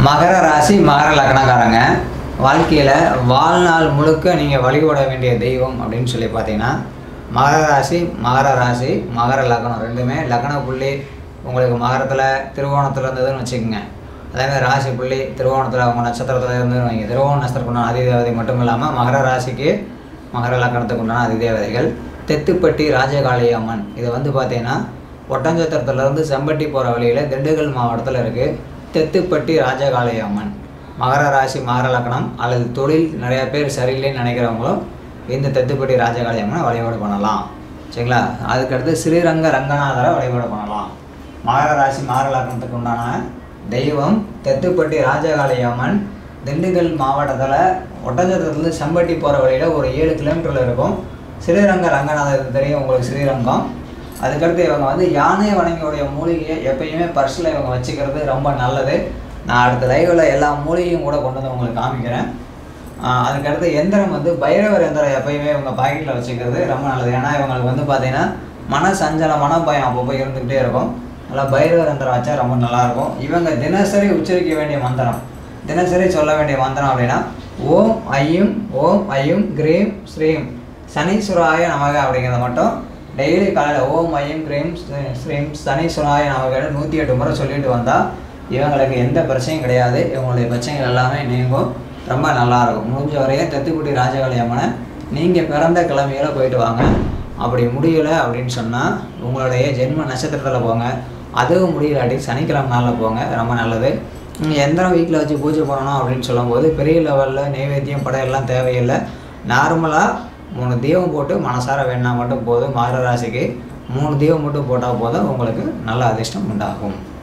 மகர ராசி மகர லக்னக்காரங்க வாழ்க்கையில் வாழ்நாள் முழுக்க நீங்கள் வழிபட வேண்டிய தெய்வம் அப்படின்னு சொல்லி பார்த்தீங்கன்னா மகர ராசி மகர ராசி மகர லக்னம் ரெண்டுமே லக்ன புள்ளி உங்களுக்கு மகரத்தில் திருவோணத்தில் இருந்ததுன்னு வச்சுக்கோங்க அதேமாதிரி ராசி புள்ளி திருவோணத்தில் அவங்க நட்சத்திரத்தில் இருந்ததுன்னு வைங்க திருவோண நட்சத்திரத்துக்கு உண்டான அதிதேவதை மட்டும் இல்லாமல் மகர ராசிக்கு மகர லக்னத்துக்கு உண்டான அதிதேவதைகள் தெத்துப்பட்டி ராஜகாளி அம்மன் இது வந்து பார்த்தீங்கன்னா ஒட்டஞ்சத்திரத்துலேருந்து செம்பட்டி போகிற வழியில் திண்டுக்கல் மாவட்டத்தில் இருக்குது தெத்துப்பட்டி ராஜகாளி அம்மன் மகர ராசி மகர லக்னம் அல்லது தொழில் நிறைய பேர் சரியில்லைன்னு நினைக்கிறவங்களும் இந்த தெத்துப்பட்டி ராஜகாளி அம்மனை வழிபாடு பண்ணலாம் சரிங்களா அதுக்கடுத்து ஸ்ரீரங்க ரங்கநாதரை வழிபாடு பண்ணலாம் மகர ராசி மகர லக்னத்துக்கு உண்டான தெய்வம் தெத்துப்பட்டி ராஜகாளி அம்மன் திண்டுக்கல் மாவட்டத்தில் ஒட்டஞ்சத்திரத்துலேருந்து செம்பட்டி போகிற வழியில் ஒரு ஏழு கிலோமீட்டரில் இருக்கும் ஸ்ரீரங்க ரங்கநாதர் தெரியும் உங்களுக்கு ஸ்ரீரங்கம் அதுக்கடுத்து இவங்க வந்து யானை வணங்கியோடைய மூலிகையை எப்பயுமே பர்ஸில் இவங்க வச்சுக்கிறது ரொம்ப நல்லது நான் அடுத்த லைவில் எல்லா மூலிகையும் கூட கொண்டு வந்து உங்களுக்கு காமிக்கிறேன் ஆஹ் அதுக்கடுத்து எந்திரம் வந்து பைரவர் எந்திரம் எப்பயுமே இவங்க பாக்கெட்டில் வச்சுக்கிறது ரொம்ப நல்லது ஏன்னா இவங்களுக்கு வந்து பார்த்தீங்கன்னா மன சஞ்சலம் மன பயம் அப்பப்போ இருந்துக்கிட்டே இருக்கும் அதனால் பைரவர் எந்திரம் வச்சா ரொம்ப நல்லாயிருக்கும் இவங்க தினசரி உச்சரிக்க வேண்டிய மந்திரம் தினசரி சொல்ல வேண்டிய மந்திரம் அப்படின்னா ஓம் ஐயும் ஓம் ஐயும் கிரீம் ஸ்ரீம் சனீஸ்வராய நமக அப்படிங்கிறத மட்டும் டெய்லி காலையில் ஓம் ஐயம் கிரீம் ஸ்ரீ- ஸ்ரீம் சனீஸ்வராய நமகன்னு நூற்றி எட்டு முறை சொல்லிட்டு வந்தால் இவங்களுக்கு எந்த பிரச்சனையும் கிடையாது இவங்களுடைய பிரச்சனைகள் எல்லாமே நீங்கும் ரொம்ப நல்லாயிருக்கும் முடிஞ்ச வரையும் தெத்துக்குடி ராஜகாளி அம்மனை நீங்கள் பிறந்த கிழமையில போயிட்டு வாங்க அப்படி முடியலை அப்படின்னு சொன்னால் உங்களுடைய ஜென்ம நட்சத்திரத்தில் போங்க அதுவும் முடியலாட்டி சனிக்கிழமை நாளில் போங்க ரொம்ப நல்லது நீங்கள் எந்திரம் வீட்டில் வச்சு பூஜை பண்ணணும் அப்படின்னு சொல்லும்போது பெரிய லெவலில் நைவேத்தியம் படையெல்லாம் தேவையில்லை நார்மலாக மூணு தீபம் போட்டு மனசார வேணா மட்டும் போதும் மகர ராசிக்கு மூணு தீபம் மட்டும் போட்டால் போதும் உங்களுக்கு நல்ல அதிர்ஷ்டம் உண்டாகும்